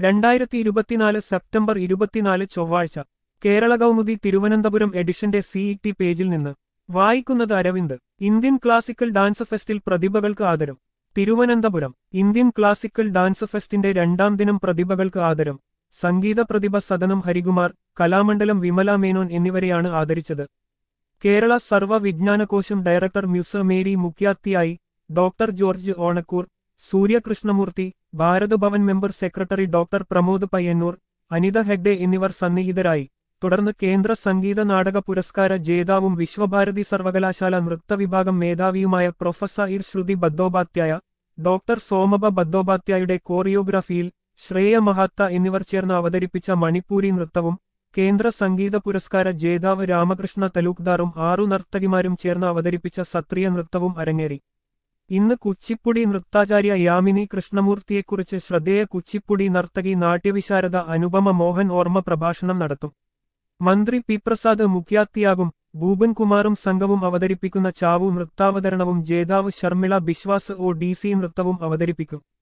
രണ്ടായിരത്തി ഇരുപത്തിനാല് സെപ്റ്റംബർ ഇരുപത്തിനാല് ചൊവ്വാഴ്ച കേരള കൗമുദി തിരുവനന്തപുരം എഡിഷന്റെ സിഇടി പേജിൽ നിന്ന് വായിക്കുന്നത് അരവിന്ദ് ഇന്ത്യൻ ക്ലാസിക്കൽ ഡാൻസ് ഫെസ്റ്റിൽ പ്രതിഭകൾക്ക് ആദരം തിരുവനന്തപുരം ഇന്ത്യൻ ക്ലാസിക്കൽ ഡാൻസ് ഫെസ്റ്റിന്റെ രണ്ടാം ദിനം പ്രതിഭകൾക്ക് ആദരം സംഗീത പ്രതിഭ സദനം ഹരികുമാർ കലാമണ്ഡലം വിമല മേനോൻ എന്നിവരെയാണ് ആദരിച്ചത് കേരള സർവ വിജ്ഞാനകോശം ഡയറക്ടർ മ്യൂസ മേരി മുഖ്യാത്തിയായി doctor George Onakkoor Suryakrishnamoorthy Bharat Bhavan member secretary doctor Pramod Payyanur Anitha Hegde എന്നിവർ സന്നിഹിതരായി തുടർന്ന് കേന്ദ്ര സംഗീത നാടക പുരസ്കാര ജേതാവും വിശ്വഭാരതി സർവകലാശാല നൃത്തവിഭാഗം മേധാവിയുമായ പ്രൊഫസർ ഇർ ശ്രുതി ബദ്ദോപാധ്യായ ഡോക്ടർ സോമബ ബദ്ദോപാധ്യായുടെ കോറിയോഗ്രാഫിയിൽ ശ്രേയ മഹാത്ത എന്നിവർ ചേർന്ന് അവതരിപ്പിച്ച മണിപ്പൂരി നൃത്തവും കേന്ദ്ര സംഗീത പുരസ്കാര ജേതാവ് രാമകൃഷ്ണ തലൂക്ദാറും ആറു നർത്തകിമാരും ചേർന്ന് അവതരിപ്പിച്ച സത്രിയ നൃത്തവും അരങ്ങേറി ഇന്ന് കുച്ചിപ്പുടി നൃത്താചാര്യ യാമിനി കൃഷ്ണമൂർത്തിയെക്കുറിച്ച് ശ്രദ്ധേയ കുച്ചിപ്പുടി നർത്തകി നാട്യവിശാരദ അനുപമ മോഹൻ ഓർമ്മ പ്രഭാഷണം നടത്തും മന്ത്രി പി പ്രസാദ് മുഖ്യാത്തിയാകും ഭൂപൻകുമാറും സംഘവും അവതരിപ്പിക്കുന്ന ചാവു നൃത്താവതരണവും ജേതാവ് Sharmila Biswas O D C നൃത്തവും അവതരിപ്പിക്കും